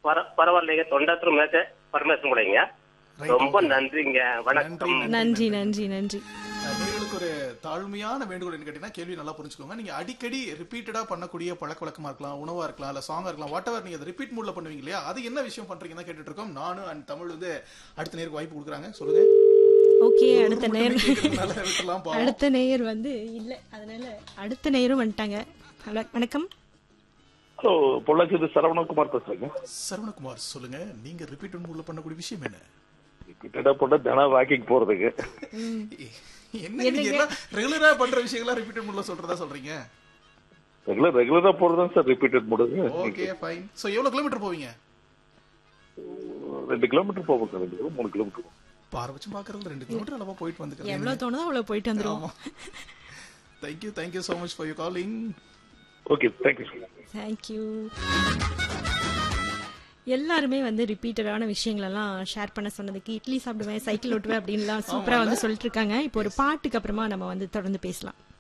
பர- பரவாயில்லைங்க தொண்டாத்திரம் மேற்க பரமேஸ்வரன் கூடங்க Right, ரொம்ப okay. நன்றிங்க வணக்கம் நன்றி நன்றி நன்றி நேர்களுக்கு ஒரு தாழ்மையான வேண்டுகோள் என்ன கேட்டீங்கன்னா கேள்வி நல்லா புரிஞ்சுக்கோங்க நீங்க அடிக்கடி ரிப்பீட்டடா பண்ணக்கூடிய பழக்க வழக்கமா இருக்கலாம் உணவா இருக்கலாம் இல்ல சாங்கா இருக்கலாம் வாட் எவர் நீங்க அதை ரிப்பீட் மூட்ல பண்ணுவீங்க இல்லையா அது என்ன விஷயம் பண்றீங்கன்னு கேட்டுட்டு இருக்கோம் நானும் அண்ட் தமிழ் வந்து அடுத்த நேருக்கு வாய்ப்பு கொடுக்குறாங்க சொல்லுங்க ஓகே அடுத்த நேர் கேட்கறதுனால விட்டுலாம் பாவம். அடுத்த நேயர் வந்து இல்ல அதனால அடுத்த நேயரும் வந்துட்டாங்க ஹலோ வணக்கம் ஹலோ பொள்ளாச்சி சரவணகுமார் பேசுறேங்க சரவணகுமார் சொல்லுங்க நீங்க ரிப்பீட் மூட்ல பண்ணக்கூடிய விஷயம் என்ன கிட்டடா போட்டா தினம் வாக்கிங் போறதுக்கு என்ன நீங்க எல்லாம் ரெகுலரா பண்ற விஷயங்களா ரிப்பீட் மூட்ல சொல்றதா சொல்றீங்க ரெகுலர் ரெகுலரா போறதுதான் சார் ரிப்பீட்டட் முடியுது ஓகே ஃபைன் சோ எவ்வளவு கிலோமீட்டர் போவீங்க ரெண்டு கிலோமீட்டர் போவோம் சார் ரெண்டு கிலோ மூணு கிலோமீட்டர் பாரபட்சம் பாக்குறது ரெண்டு கிலோமீட்டர் அளவா போயிட்டு வந்துக்கிறேன் எவ்வளவு தோணுதோ அவ்வளவு போயிட்டு வந்துருவோம் thank you thank you so much for you calling okay thank you sir thank you எல்லாருமே வந்து ரிப்பீட்டடான விஷயங்களெல்லாம் ஷேர் பண்ண சொன்னதுக்கு இட்லி சாப்பிடுவேன் சைக்கிள் ஓட்டுவேன் அப்படின்லாம் சூப்பரா வந்து சொல்லிட்டு இருக்காங்க இப்போ ஒரு பாட்டுக்கு அப்புறமா நம்ம வந்து தொடர்ந்து பேசலாம்